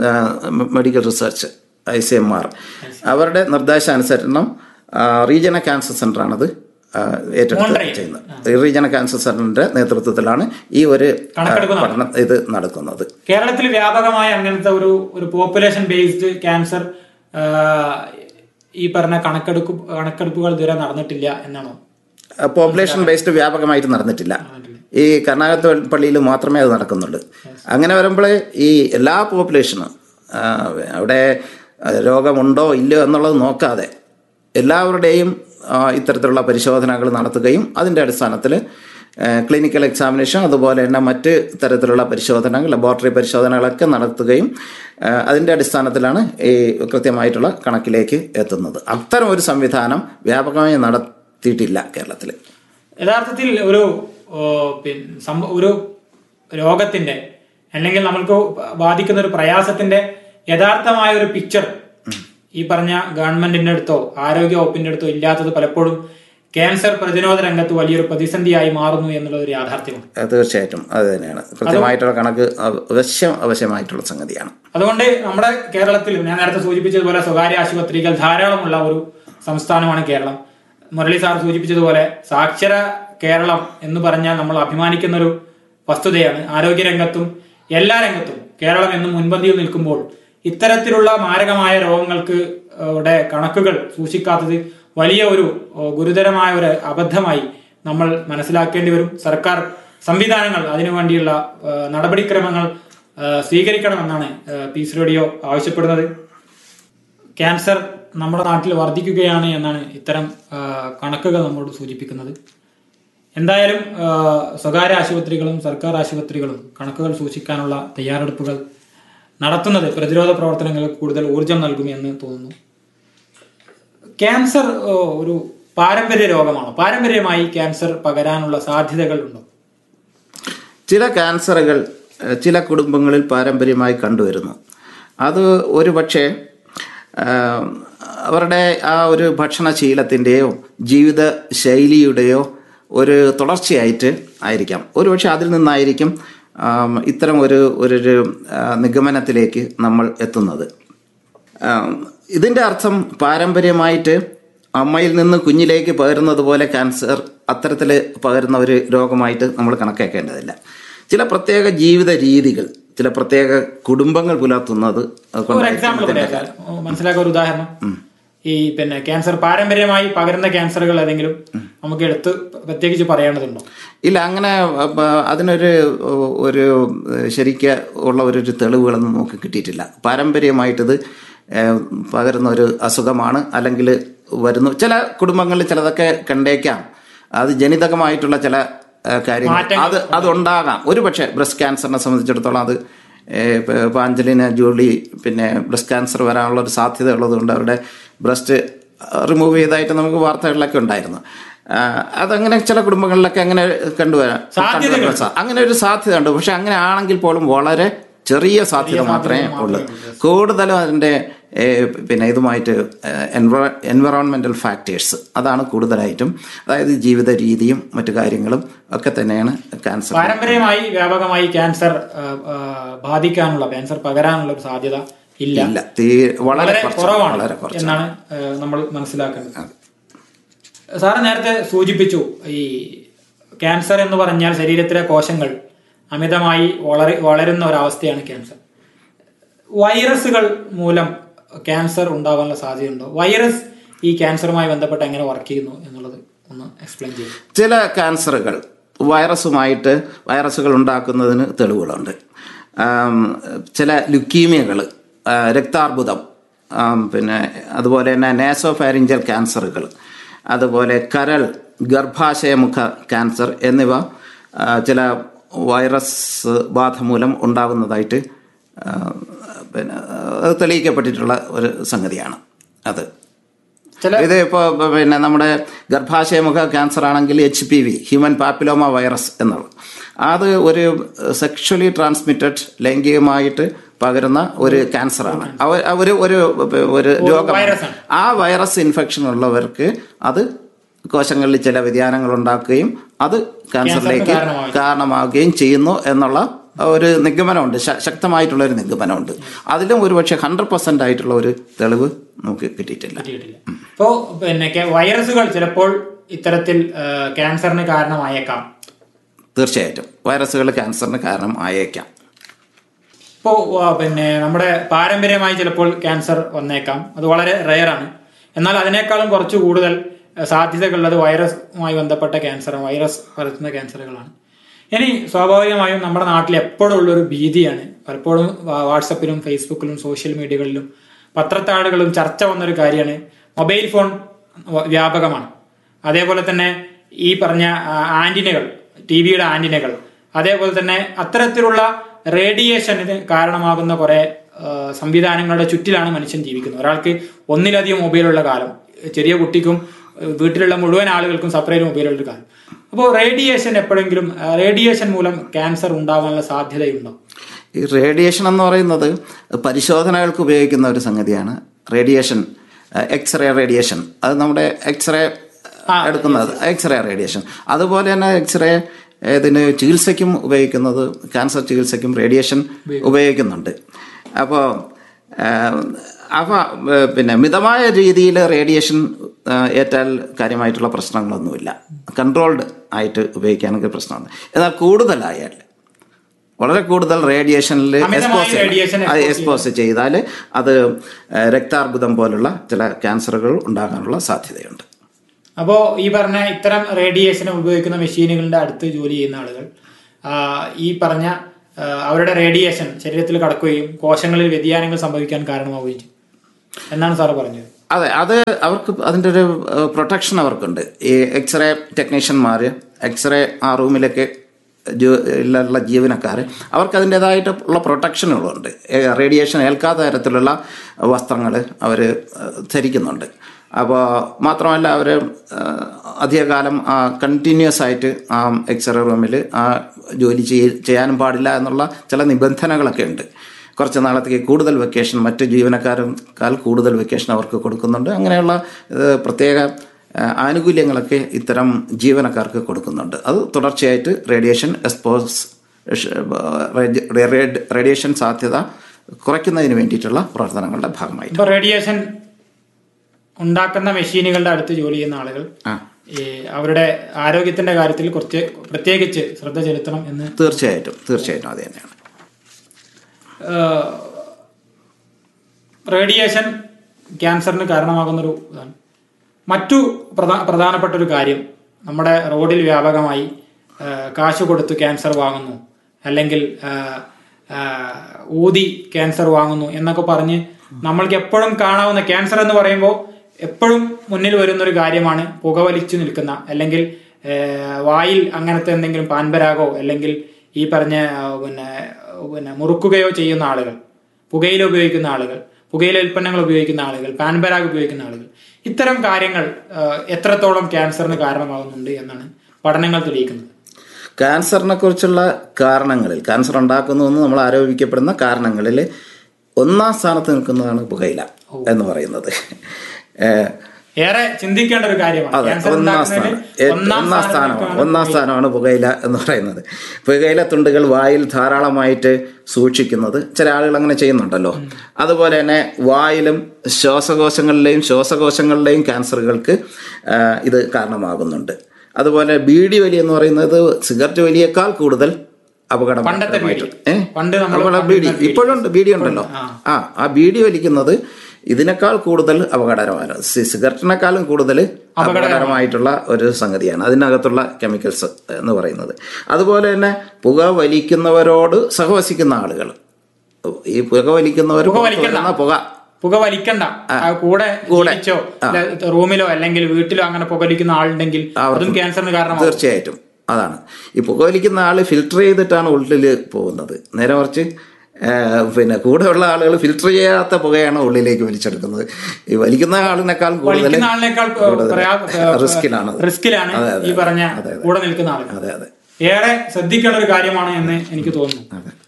medical research I C M R അവരുടെ നിർദ്ദേശാനുസരണം റീജിയണൽ ക്യാൻസർ സെന്ററാണത് ആ, ഏറ്റെടുത്ത് മോൺട്രയിൽ. ചെയ്യുന്നത് റീജിയണൽ ക്യാൻസർ സെന്ററിന്റെ നേതൃത്വത്തിലാണ് ഈ ഒരു ആ, കണക്കെടുപ്പ് പഠനം ഇത് നടക്കുന്നത് കേരളത്തിൽ വ്യാപകമായ അങ്ങനത്തെ ഒരു ഒരു പോപ്പുലേഷൻ ബേസ്ഡ് ക്യാൻസർ ഈ പറഞ്ഞ കണക്കെടുപ്പ് കണക്കെടുപ്പുകൾ ഇതുവരെ നടന്നിട്ടില്ല എന്നാണോ പോപ്പുലേഷൻ ബേസ്ഡ് വ്യാപകമായിട്ട് നടന്നിട്ടില്ല ഈ കർണാടക പള്ളിയിൽ മാത്രമേ അത് നടക്കുന്നുള്ളൂ അങ്ങനെ വരുമ്പോൾ ഈ എല്ലാ പോപ്പുലേഷനും ആ, അവിടെ രോഗമുണ്ടോ ഇല്ലയോ എന്നുള്ളത് നോക്കാതെ എല്ലാവരുടെയും ആ, ഇത്തരത്തിലുള്ള പരിശോധനകൾ നടത്തുകയും അതിൻ്റെ അടിസ്ഥാനത്തിൽ ക്ലിനിക്കൽ എക്സാമിനേഷൻ അതുപോലെ തന്നെ മറ്റ് തരത്തിലുള്ള പരിശോധനകൾ ലബോറട്ടറി പരിശോധനകളൊക്കെ നടത്തുകയും ആ, അതിൻ്റെ അടിസ്ഥാനത്തിലാണ് ഈ കൃത്യമായിട്ടുള്ള കണക്കിലേക്ക് എത്തുന്നത് അത്തരം ഒരു സംവിധാനം വ്യാപകമായി നടത്തിയിട്ടില്ല കേരളത്തിൽ യഥാർത്ഥത്തിൽ ഒരു ഓ, പിന്നെ സംഭ- ഒരു രോഗത്തിന്റെ അല്ലെങ്കിൽ നമ്മൾക്ക് ബാധിക്കുന്ന ഒരു പ്രയാസത്തിന്റെ യഥാർത്ഥമായ ഒരു പിക്ചർ ഈ പറഞ്ഞ ഗവൺമെന്റിന്റെ അടുത്തോ ആരോഗ്യ വകുപ്പിന്റെ അടുത്തോ ഇല്ലാത്തത് പലപ്പോഴും ക്യാൻസർ പ്രതിരോധ രംഗത്ത് വലിയൊരു പ്രതിസന്ധിയായി മാറുന്നു എന്നുള്ള ഒരു യാഥാർത്ഥ്യമാണ് അത് തീർച്ചയായിട്ടും അത് തന്നെയാണ് കൃത്യമായിട്ടുള്ള കണക്ക് അവ- അവശ്യം ആവശ്യമായിട്ടുള്ള സംഗതിയാണ് അതുകൊണ്ട് നമ്മുടെ കേരളത്തിൽ ഞാൻ നേരത്തെ സൂചിപ്പിച്ചതുപോലെ സ്വകാര്യ ആശുപത്രികൾ ധാരാളമുള്ള ഒരു സംസ്ഥാനമാണ് കേരളം മുരളി സാർ സൂചിപ്പിച്ചതുപോലെ സാക്ഷര കേരളം എന്ന് പറഞ്ഞാൽ നമ്മൾ അഭിമാനിക്കുന്ന ഒരു വസ്തുതയാണ് ആരോഗ്യരംഗത്തും എല്ലാ രംഗത്തും കേരളം എന്നും മുൻപന്തിയിൽ നിൽക്കുമ്പോൾ ഇത്തരത്തിലുള്ള മാരകമായ രോഗങ്ങൾക്ക് ഏഹ്, യുടെ കണക്കുകൾ സൂക്ഷിക്കാത്തത് വലിയ ഒരു ഏഹ്, ഗുരുതരമായ ഒരു അബദ്ധമായി നമ്മൾ മനസ്സിലാക്കേണ്ടി വരും സർക്കാർ സംവിധാനങ്ങൾ അതിനുവേണ്ടിയുള്ള ഏഹ്, നടപടിക്രമങ്ങൾ ഏഹ്, സ്വീകരിക്കണമെന്നാണ് ഏഹ്, പീസ് റേഡിയോ ആവശ്യപ്പെടുന്നത് ക്യാൻസർ നമ്മുടെ നാട്ടിൽ വർദ്ധിക്കുകയാണ് എന്നാണ് ഇത്തരം ആ, കണക്കുകൾ നമ്മോട് സൂചിപ്പിക്കുന്നത് എന്തായാലും ആ, സ്വകാര്യ ആശുപത്രികളും സർക്കാർ ആശുപത്രികളും കണക്കുകൾ സൂക്ഷിക്കാനുള്ള തയ്യാറെടുപ്പുകൾ നടത്തുന്നത് പ്രതിരോധ പ്രവർത്തനങ്ങൾക്ക് കൂടുതൽ ഊർജം നൽകുമെന്ന് തോന്നുന്നു ക്യാൻസർ ആ, ഒരു പാരമ്പര്യ രോഗമാണോ പാരമ്പര്യമായി ക്യാൻസർ പകരാനുള്ള സാധ്യതകൾ ഉണ്ടോ ചില ക്യാൻസറുകൾ ഏഹ്, ചില കുടുംബങ്ങളിൽ പാരമ്പര്യമായി കണ്ടുവരുന്നു അത് ഒരു പക്ഷേ ആഹ്, അവരുടെ ആ ഒരു ഭക്ഷണശീലത്തിൻ്റെയോ ജീവിത ശൈലിയുടെയോ ഒരു തുടർച്ചയായിട്ട് ആയിരിക്കാം ഒരുപക്ഷെ അതിൽ നിന്നായിരിക്കും ആം, ഇത്തരം ഒരു ഒരു ഒരു, ആ, നിഗമനത്തിലേക്ക് നമ്മൾ എത്തുന്നത് ആം, ഇതിന്റെ അർത്ഥം പാരമ്പര്യമായിട്ട് അമ്മയിൽ നിന്ന് കുഞ്ഞിലേക്ക് പകരുന്നത് പോലെ ക്യാൻസർ അത്തരത്തിൽ പകരുന്ന ഒരു രോഗമായിട്ട് നമ്മൾ കണക്കാക്കേണ്ടതില്ല ചില പ്രത്യേക ജീവിത രീതികൾ ചില പ്രത്യേക കുടുംബങ്ങൾ പുലർത്തുന്നത് ഒരു കൊണ്ടായിരിക്കും എക്സാമ്പിൾ ഇതിന്റെ പറയാം മനസ്സിലാക്കാൻ ഒരു ഉദാഹരണം ഈ പിന്നെ ക്യാൻസർ പാരമ്പര്യമായി പകരുന്ന ക്യാൻസറുകൾ ഏതെങ്കിലും നമുക്ക് എടുത്ത് പ്രത്യേകിച്ച് പറയേണ്ടതുണ്ടോ ഇല്ല അങ്ങനെ അപ്പ, അതിനൊരു ഒരു ശരിക്ക് ഉള്ള ഒരു ഒരു തെളിവുകളൊന്നും നമുക്ക് കിട്ടിയിട്ടില്ല പാരമ്പര്യമായിട്ടിത് ഏഹ്, പകരുന്ന ഒരു അസുഖമാണ് അല്ലെങ്കിൽ വരുന്നു ചില കുടുംബങ്ങളിൽ ചിലതൊക്കെ കണ്ടേക്കാം അത് ജനിതകമായിട്ടുള്ള ചില ഏഹ്, കാര്യങ്ങൾ മാറ്റങ്ങൾ അത് അതുണ്ടാകാം ഒരു പക്ഷേ ബ്രസ്റ്റ് ക്യാൻസറിനെ സംബന്ധിച്ചിടത്തോളം അത് ഏഹ്, ഇപ്പൊ ഇപ്പൊ അഞ്ജലിന ജോളി പിന്നെ ബ്രസ്റ്റ് ക്യാൻസർ വരാനുള്ള ഒരു സാധ്യത ഉള്ളതുകൊണ്ട് അവരുടെ ബ്രസ്റ്റ് റിമൂവ് ചെയ്തതായിട്ട് നമുക്ക് വാർത്തകളിലൊക്കെ ഉണ്ടായിരുന്നു ആ, അതങ്ങനെ ചില കുടുംബങ്ങളിലൊക്കെ അങ്ങനെ കണ്ടുവരാം സാധ്യതകൾ. കണ്ടുവരാൻ സാ- അങ്ങനെ ഒരു സാധ്യത ഉണ്ട് പക്ഷെ അങ്ങനെ ആണെങ്കിൽ പോലും വളരെ ചെറിയ സാധ്യത മാത്രമേ ഉള്ളൂ കൂടുതലും അതിന്റെ ഏ, പിന്നെ ഇതുമായിട്ട് എൻവറോൺമെന്റൽ ഫാക്ടേഴ്സ് അതാണ് കൂടുതലായിട്ടും അതായത് ജീവിത രീതിയും മറ്റു കാര്യങ്ങളും ഒക്കെ തന്നെയാണ് ക്യാൻസർ പാരമ്പര്യമായി വ്യാപകമായി ക്യാൻസർ ആ, ആ, ബാധിക്കാനുള്ള ക്യാൻസർ പകരാനുള്ള ഒരു സാധ്യത ഇല്ല ഇല്ല തീ വളരെ വളരെ കുറച്ച് കുറവാണ് വളരെ കുറച്ച് എന്നാണ് ആ, നമ്മൾ മനസ്സിലാക്കുന്നത് സാറ് നേരത്തെ സൂചിപ്പിച്ചു ഈ ക്യാൻസർ എന്ന് പറഞ്ഞാൽ ശരീരത്തിലെ കോശങ്ങൾ അമിതമായി വളര വളരുന്ന ഒരവസ്ഥയാണ് ക്യാൻസർ വൈറസുകൾ മൂലം ക്യാൻസർ ഉണ്ടാവാനുള്ള സാധ്യതയുണ്ടോ വൈറസ് ഈ ക്യാൻസറുമായി ബന്ധപ്പെട്ട് എങ്ങനെ വർക്ക് ചെയ്യുന്നു എന്നുള്ളത് ഒന്ന് എക്സ്പ്ലെയിൻ ചെയ്യും ചില ക്യാൻസറുകൾ വൈറസുമായിട്ട് വൈറസുകൾ ഉണ്ടാക്കുന്നതിന് തെളിവുകളുണ്ട് ആം, ചില ലുക്കീമിയകൾ രക്താർബുദം ആം, പിന്നെ അതുപോലെ തന്നെ നാസോഫാരിഞ്ചൽ ക്യാൻസറുകൾ അതുപോലെ കരൾ ഗർഭാശയമുഖ ക്യാൻസർ എന്നിവ ആ, ചില വൈറസ് ബാധ മൂലം ഉണ്ടാകുന്നതായിട്ട് ആ, പിന്നെ അത് തെളിയിക്കപ്പെട്ടിട്ടുള്ള ഒരു സംഗതിയാണ് അത് ചില ഇത് ഇപ്പോൾ പിന്നെ നമ്മുടെ ഗർഭാശയമുഖ ക്യാൻസർ ആണെങ്കിൽ H P V human papilloma virus എന്നുള്ളത് അത് ഒരു സെക്ഷലി ട്രാൻസ്മിറ്റഡ് ലൈംഗികമായിട്ട് പകരുന്ന ഒരു ക്യാൻസറാണ് അവ- ഒരു ഒരു ഒരു രോഗം വൈറസാണ്. ആ വൈറസ് ഇൻഫെക്ഷൻ ഉള്ളവർക്ക് അത് കോശങ്ങളിൽ ചില വ്യതിയാനങ്ങൾ ഉണ്ടാക്കുകയും അത് ക്യാൻസറിലേക്ക് കാരണമാവുകയും കാരണമാവുകയും ചെയ്യുന്നു എന്നുള്ള ഒരു നിഗമനമുണ്ട് ശ- ശക്തമായിട്ടുള്ള ഒരു നിഗമനമുണ്ട് അതിലും ഒരുപക്ഷെ ഹൺഡ്രഡ് പെർസെന്റ് ആയിട്ടുള്ള ഒരു തെളിവ് നമുക്ക് കിട്ടിയിട്ടില്ല കിട്ടിയിട്ടില്ല അപ്പോ പിന്നെ കെ- വൈറസുകൾ ചിലപ്പോൾ ഇത്തരത്തിൽ ആ, ക്യാൻസറിന് കാരണമായേക്കാം തീർച്ചയായിട്ടും വൈറസുകൾ ക്യാൻസറിന് കാരണം ആയേക്കാം ഇപ്പോ ആ, പിന്നെ നമ്മുടെ പാരമ്പര്യമായി ചിലപ്പോൾ ക്യാൻസർ വന്നേക്കാം അത് വളരെ റെയർ ആണ് എന്നാൽ അതിനേക്കാളും കുറച്ച് കൂടുതൽ ആ, സാധ്യതകളുള്ളത് വൈറസുമായി ബന്ധപ്പെട്ട ക്യാൻസർ വൈറസ് പരത്തുന്ന ക്യാൻസറുകളാണ് ഇനി സ്വാഭാവികമായും നമ്മുടെ നാട്ടിൽ എപ്പോഴും ഉള്ളൊരു ഭീതിയാണ് പലപ്പോഴും വാ- വാട്സപ്പിലും ഫേസ്ബുക്കിലും സോഷ്യൽ മീഡിയകളിലും പത്രത്താളുകളും ചർച്ച വന്നൊരു കാര്യമാണ് മൊബൈൽ ഫോൺ വ- വ്യാപകമാണ് അതേപോലെ തന്നെ ഈ പറഞ്ഞ ആ, ആന്റിനകൾ ടി വിയുടെ ആന്റിനകൾ അതേപോലെ തന്നെ അത്തരത്തിലുള്ള റേഡിയേഷന് കാരണമാകുന്ന കുറെ ആ, സംവിധാനങ്ങളുടെ ചുറ്റിലാണ് മനുഷ്യൻ ജീവിക്കുന്നത് ഒരാൾക്ക് ഒന്നിലധികം മൊബൈലുള്ള കാലം ചെറിയ കുട്ടിക്കും ഏ, വീട്ടിലുള്ള മുഴുവൻ ആളുകൾക്കും സെപ്പറേറ്റ് മൊബൈലുള്ള ഒരു കാലം അപ്പോൾ റേഡിയേഷൻ എപ്പോഴെങ്കിലും ആ, റേഡിയേഷൻ മൂലം ക്യാൻസർ ഉണ്ടാവാനുള്ള സാധ്യതയുണ്ടോ ഈ റേഡിയേഷൻ എന്ന് പറയുന്നത് പരിശോധനകൾക്ക് ഉപയോഗിക്കുന്ന ഒരു സംഗതിയാണ് റേഡിയേഷൻ എക്സ്റേ റേഡിയേഷൻ അത് നമ്മുടെ എക്സ്റേ എടുക്കുന്നത് എക്സ്റേ റേഡിയേഷൻ അതുപോലെ തന്നെ എക്സ്റേ ഇതിന് ചികിത്സയ്ക്കും ഉപയോഗിക്കുന്നത് ക്യാൻസർ ചികിത്സയ്ക്കും റേഡിയേഷൻ ഉപയോഗിക്കുന്നുണ്ട് അപ്പോൾ അവ ഏഹ്, പിന്നെ മിതമായ രീതിയിൽ റേഡിയേഷൻ ഏഹ്, ഏറ്റാൽ കാര്യമായിട്ടുള്ള പ്രശ്നങ്ങളൊന്നുമില്ല കൺട്രോൾഡ് ആയിട്ട് ഉപയോഗിക്കാനൊക്കെ പ്രശ്നമാണ് എന്നാൽ കൂടുതലായാൽ വളരെ കൂടുതൽ റേഡിയേഷനിൽ അമിതമായ എക്സ്പോസ് radiation എക്സ്പോസ് ചെയ്താൽ അത് ഏഹ്, രക്താർബുദം പോലുള്ള ചില ക്യാൻസറുകൾ ഉണ്ടാകാനുള്ള സാധ്യതയുണ്ട് അപ്പോ ഈ പറഞ്ഞ ഇത്തരം റേഡിയേഷൻ ഉപയോഗിക്കുന്ന മെഷീനുകളുടെ അടുത്ത് ജോലി ചെയ്യുന്ന ആളുകൾ ആ, ഈ പറഞ്ഞ ആ, അവരുടെ റേഡിയേഷൻ ശരീരത്തിൽ കടക്കുകയും കോശങ്ങളിൽ വ്യതിയാനങ്ങൾ സംഭവിക്കാൻ കാരണമാവുകയും ചെയ്യും എന്നാണ് സാറ് പറഞ്ഞത് അതെ അത് അവർക്ക് അതിൻ്റെ ഒരു പ്രൊട്ടക്ഷൻ അവർക്കുണ്ട് ഈ എക്സ്റേ ടെക്നീഷ്യന്മാർ എക്സ്റേ ആ റൂമിലൊക്കെ ഉള്ള ജീവനക്കാർ അവർക്ക് അതിൻ്റെതായിട്ടുള്ള പ്രൊട്ടക്ഷനുകളുണ്ട് റേഡിയേഷൻ ഏൽക്കാത്ത തരത്തിലുള്ള വസ്ത്രങ്ങൾ അവർ ധരിക്കുന്നുണ്ട് അപ്പോൾ മാത്രമല്ല അവർ അധികകാലം കണ്ടിന്യൂസ് ആയിട്ട് ആ എക്സ്റേ റൂമിൽ ആ ജോലി ചെയ്യ- ചെയ്യാനും പാടില്ല എന്നുള്ള ചില നിബന്ധനകളൊക്കെ ഉണ്ട് കുറച്ച് നാളത്തേക്ക് കൂടുതൽ വെക്കേഷൻ മറ്റ് ജീവനക്കാരെക്കാൾ കൂടുതൽ വെക്കേഷൻ അവർക്ക് കൊടുക്കുന്നുണ്ട് അങ്ങനെയുള്ള ഏഹ്, പ്രത്യേക ഏഹ്, ആനുകൂല്യങ്ങളൊക്കെ ഇത്തരം ജീവനക്കാർക്ക് കൊടുക്കുന്നുണ്ട് അത് തുടർച്ചയായിട്ട് റേഡിയേഷൻ എക്സ്പോസ് റേഡിയേഷൻ സാധ്യത കുറയ്ക്കുന്നതിന് വേണ്ടിയിട്ടുള്ള പ്രവർത്തനങ്ങളുടെ ഭാഗമായിട്ട് ഇപ്പൊ റേഡിയേഷൻ ഉണ്ടാക്കുന്ന മെഷീനുകളുടെ അടുത്ത് ജോലി ചെയ്യുന്ന ആളുകൾ ആ ഈ അവരുടെ ആരോഗ്യത്തിന്റെ കാര്യത്തിൽ കുറച്ച് പ്രത്യേകിച്ച് ശ്രദ്ധ ചെലുത്തണം എന്ന് തീർച്ചയായിട്ടും തീർച്ചയായിട്ടും അത് തന്നെയാണ് ഏഹ്, റേഡിയേഷൻ ക്യാൻസറിന് കാരണമാകുന്നൊരു ഇതാണ് മറ്റു പ്രധാ- പ്രധാനപ്പെട്ട ഒരു കാര്യം നമ്മുടെ റോഡിൽ വ്യാപകമായി ഏഹ്, കാശ് കൊടുത്ത് ക്യാൻസർ വാങ്ങുന്നു അല്ലെങ്കിൽ ഏഹ്, ഏഹ്, ഊതി ക്യാൻസർ വാങ്ങുന്നു എന്നൊക്കെ പറഞ്ഞ് നമ്മൾക്ക് എപ്പോഴും കാണാവുന്ന ക്യാൻസർ എന്ന് പറയുമ്പോൾ എപ്പോഴും മുന്നിൽ വരുന്ന ഒരു കാര്യമാണ് പുകവലിച്ചു നിൽക്കുന്ന അല്ലെങ്കിൽ ഏഹ്, വായിൽ അങ്ങനത്തെ എന്തെങ്കിലും പാൻപരാഗോ അല്ലെങ്കിൽ ഈ പറഞ്ഞ ആ, പിന്നെ പിന്നെ മുറുക്കുകയോ ചെയ്യുന്ന ആളുകൾ പുകയില ഉപയോഗിക്കുന്ന ആളുകൾ പുകയില ഉൽപ്പന്നങ്ങൾ ഉപയോഗിക്കുന്ന ആളുകൾ പാൻപരാഗ് ഉപയോഗിക്കുന്ന ആളുകൾ ഇത്തരം കാര്യങ്ങൾ ആ, എത്രത്തോളം ക്യാൻസറിന് കാരണമാകുന്നുണ്ട് എന്നാണ് പഠനങ്ങൾ തെളിയിക്കുന്നത് ക്യാൻസറിനെ കുറിച്ചുള്ള കാരണങ്ങളിൽ ക്യാൻസർ ഉണ്ടാക്കുന്നു എന്ന് നമ്മൾ ആരോപിക്കപ്പെടുന്ന കാരണങ്ങളിൽ ഒന്നാം സ്ഥാനത്ത് നിൽക്കുന്നതാണ് പുകയില എന്ന് പറയുന്നത് ഏഹ്, ഏറെ ചിന്തിക്കേണ്ട ഒരു കാര്യമാണ് അതെ ക്യാൻസർ ഒന്നാം ഉണ്ടാക്കുന്നതിൽ സ്ഥാനം ഏ- ഒന്നാം ഒന്നാം സ്ഥാനമാണ് സ്ഥാനത്തേക്കാണ് ഒന്നാം സ്ഥാനമാണ് പുകയില എന്ന് പറയുന്നത് പുകയില തുണ്ടുകൾ വായിൽ ധാരാളമായിട്ട് സൂക്ഷിക്കുന്നത് ചില ആളുകൾ അങ്ങനെ ചെയ്യുന്നുണ്ടല്ലോ അതുപോലെ തന്നെ വായിലും ശ്വാസകോശങ്ങളിലെയും ശ്വാസകോശങ്ങളിലെയും ക്യാൻസറുകൾക്ക് ആ, ഇത് കാരണമാകുന്നുണ്ട് അതുപോലെ ബീഡി വലി എന്ന് പറയുന്നത് സിഗരറ്റ് വലിയേക്കാൾ കൂടുതൽ അപകടം പണ്ടത്തെ ബീഡി. പണ്ട് നമ്മൾ അതുപോലെ ബീഡി ഇപ്പോഴുണ്ട് ബീഡി ഉണ്ടല്ലോ ആ ആ ബീഡി വലിക്കുന്നത് ഇതിനേക്കാൾ കൂടുതൽ അപകടകരമാണ് സി- സിഗരറ്റിനേക്കാളും കൂടുതൽ അപകടകരമായിട്ടുള്ള ഒരു സംഗതിയാണ് അതിനകത്തുള്ള കെമിക്കൽസ് എന്ന് പറയുന്നത് അതുപോലെ തന്നെ പുക വലിക്കുന്നവരോട് സഹവസിക്കുന്ന ആളുകൾ ഈ പുക വലിക്കുന്നവർ പുക വലിക്കണ്ട. പുറത്തുവരുന്ന പുക പുക വലിക്കണ്ട ആ, കൂടെ ജീവിച്ചോ അല്ല, റൂമിലോ അല്ലെങ്കിൽ വീട്ടിലോ അങ്ങനെ പുകവലിക്കുന്ന ആളുണ്ടെങ്കിൽ അതും ക്യാൻസറിന് കാരണമാകും തീർച്ചയായിട്ടും അതാണ് ഈ പുകവലിക്കുന്ന ആള് ഫിൽട്ടർ ചെയ്തിട്ടാണ് ഉള്ളിൽ പോകുന്നത് നേരെ മറിച്ച് ആ, പിന്നെ കൂടെയുള്ള ആളുകൾ ഫിൽട്ടർ ചെയ്യാത്ത പുകയാണ് ഉള്ളിലേക്ക് വലിച്ചെടുക്കുന്നത് ഈ വലിക്കുന്ന ആളിനേക്കാൾ കൂടുതൽ വലിക്കുന്ന ആളിനേക്കാൾ റിസ്കിലാണ് റിസ്കിലാണ് അതെ, അതെ, ഈ പറഞ്ഞ അതെ, അതെ. കൂടെ നിൽക്കുന്ന ആളുകൾ അതെ അതെ ഏറെ ശ്രദ്ധിക്കേണ്ട ഒരു കാര്യമാണ് എന്ന് എനിക്ക് തോന്നുന്നു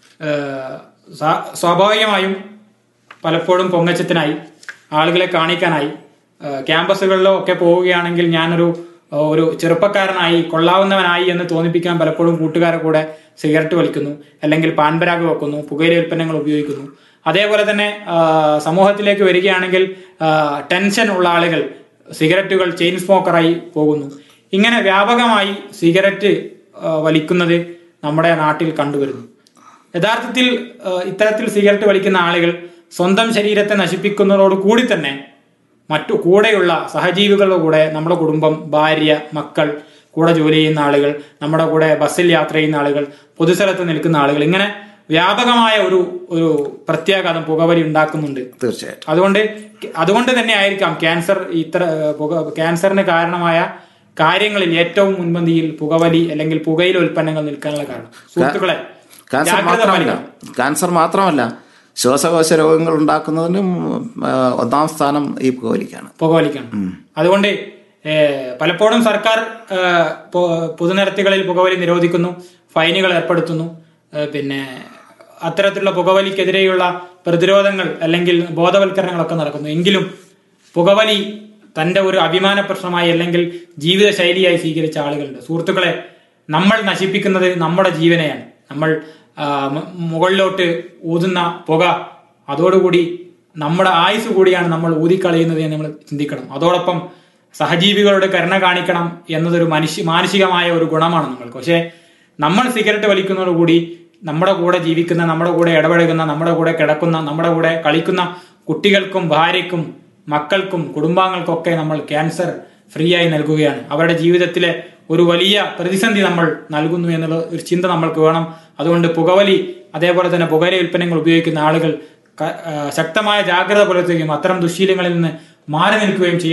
ഏഹ് സ്വാ- സ്വാഭാവികമായും പലപ്പോഴും പൊങ്ങച്ചത്തിനായി ആളുകളെ കാണിക്കാനായി ഏഹ് ക്യാമ്പസുകളിലോ ഒക്കെ പോവുകയാണെങ്കിൽ ഞാനൊരു ഏഹ് ഒരു ചെറുപ്പക്കാരനായി കൊള്ളാവുന്നവനായി എന്ന് തോന്നിപ്പിക്കാൻ പലപ്പോഴും കൂട്ടുകാരെ കൂടെ സിഗരറ്റ് വലിക്കുന്നു അല്ലെങ്കിൽ പാൻപരാഗ് വെക്കുന്നു പുകയില ഉൽപ്പന്നങ്ങൾ ഉപയോഗിക്കുന്നു അതേപോലെ തന്നെ ആഹ് സമൂഹത്തിലേക്ക് വരികയാണെങ്കിൽ ആഹ് ടെൻഷൻ ഉള്ള ആളുകൾ സിഗരറ്റുകൾ ചെയിൻ സ്മോക്കറായി പോകുന്നു ഇങ്ങനെ വ്യാപകമായി സിഗരറ്റ് ആഹ് വലിക്കുന്നത് നമ്മുടെ നാട്ടിൽ കണ്ടുവരുന്നു യഥാർത്ഥത്തിൽ ആഹ് ഇത്തരത്തിൽ സിഗരറ്റ് വലിക്കുന്ന ആളുകൾ സ്വന്തം ശരീരത്തെ നശിപ്പിക്കുന്നതോട് കൂടി തന്നെ മറ്റു കൂടെയുള്ള സഹജീവികളുടെ കൂടെ നമ്മുടെ കുടുംബം ഭാര്യ മക്കൾ കൂടെ ജോലി ചെയ്യുന്ന ആളുകൾ നമ്മുടെ കൂടെ ബസ്സിൽ യാത്ര ചെയ്യുന്ന ആളുകൾ പൊതുസ്ഥലത്ത് നിൽക്കുന്ന ആളുകൾ ഇങ്ങനെ വ്യാപകമായ ഒരു ഒരു പ്രത്യാഘാതം പുകവലി ഉണ്ടാക്കുന്നുണ്ട് തീർച്ചയായിട്ടും അതുകൊണ്ട് അതുകൊണ്ട് തന്നെ ആയിരിക്കാം ക്യാൻസർ ഇത്ര പുക ക്യാൻസറിന് കാരണമായ കാര്യങ്ങളിൽ ഏറ്റവും മുൻപന്തിയിൽ പുകവലി അല്ലെങ്കിൽ പുകയില ഉൽപ്പന്നങ്ങൾ നിൽക്കാനുള്ള കാരണം സുഹൃത്തുക്കളെ ക്യാൻസർ ജാഗ്രത മാത്രമല്ല പാലിക്കണം. ക്യാൻസർ മാത്രമല്ല ശ്വാസകോശ രോഗങ്ങൾ ഉണ്ടാക്കുന്നതിനും ആ, ഒന്നാം സ്ഥാനം ഈ പുകവലിക്കാണ് പുകവലിക്കണം അതുകൊണ്ട് ഏഹ്, പലപ്പോഴും സർക്കാർ ഏഹ്, പൊ- പൊതുനിരത്തുകളിൽ പുകവലി നിരോധിക്കുന്നു ഫൈനുകൾ ഏർപ്പെടുത്തുന്നു ഏഹ്, പിന്നെ അത്തരത്തിലുള്ള പുകവലിക്കെതിരെയുള്ള പ്രതിരോധങ്ങൾ അല്ലെങ്കിൽ ബോധവൽക്കരണങ്ങളൊക്കെ നടക്കുന്നു എങ്കിലും പുകവലി തന്റെ ഒരു അഭിമാന പ്രശ്നമായി അല്ലെങ്കിൽ ജീവിത ശൈലിയായി സ്വീകരിച്ച ആളുകളുണ്ട് സുഹൃത്തുക്കളെ നമ്മൾ നശിപ്പിക്കുന്നത് നമ്മുടെ ജീവനെയാണ് നമ്മൾ ആ, മ- മുകളിലോട്ട് ഊതുന്ന പുക അതോടുകൂടി നമ്മുടെ ആയുസ് കൂടിയാണ് നമ്മൾ ഊതിക്കളയുന്നത് എന്ന് നമ്മൾ ചിന്തിക്കണം അതോടൊപ്പം സഹജീവികളുടെ കരുണ കാണിക്കണം എന്നതൊരു മനുഷ്യ മാനസികമായ ഒരു ഗുണമാണ് നമ്മൾക്ക് പക്ഷേ നമ്മൾ സിഗരറ്റ് വലിക്കുന്നതോടുകൂടി നമ്മുടെ കൂടെ ജീവിക്കുന്ന നമ്മുടെ കൂടെ ഇടപഴകുന്ന നമ്മുടെ കൂടെ കിടക്കുന്ന നമ്മുടെ കൂടെ കളിക്കുന്ന കുട്ടികൾക്കും ഭാര്യയ്ക്കും മക്കൾക്കും കുടുംബാംഗങ്ങൾക്കൊക്കെ നമ്മൾ ക്യാൻസർ ഫ്രീ ആയി നൽകുകയാണ് അവരുടെ ജീവിതത്തിലെ ഒരു വലിയ പ്രതിസന്ധി നമ്മൾ നൽകുന്നു എന്നുള്ള ഒരു ചിന്ത നമ്മൾക്ക് വേണം അതുകൊണ്ട് പുകവലി അതേപോലെ തന്നെ പുകയില ഉൽപ്പന്നങ്ങൾ ഉപയോഗിക്കുന്ന ആളുകൾ ക- ആ, ശക്തമായ ജാഗ്രത പുലർത്തുകയും അത്തരം ദുശീലങ്ങളിൽ നിന്ന് മാറി നിൽക്കുകയും ചെയ്യും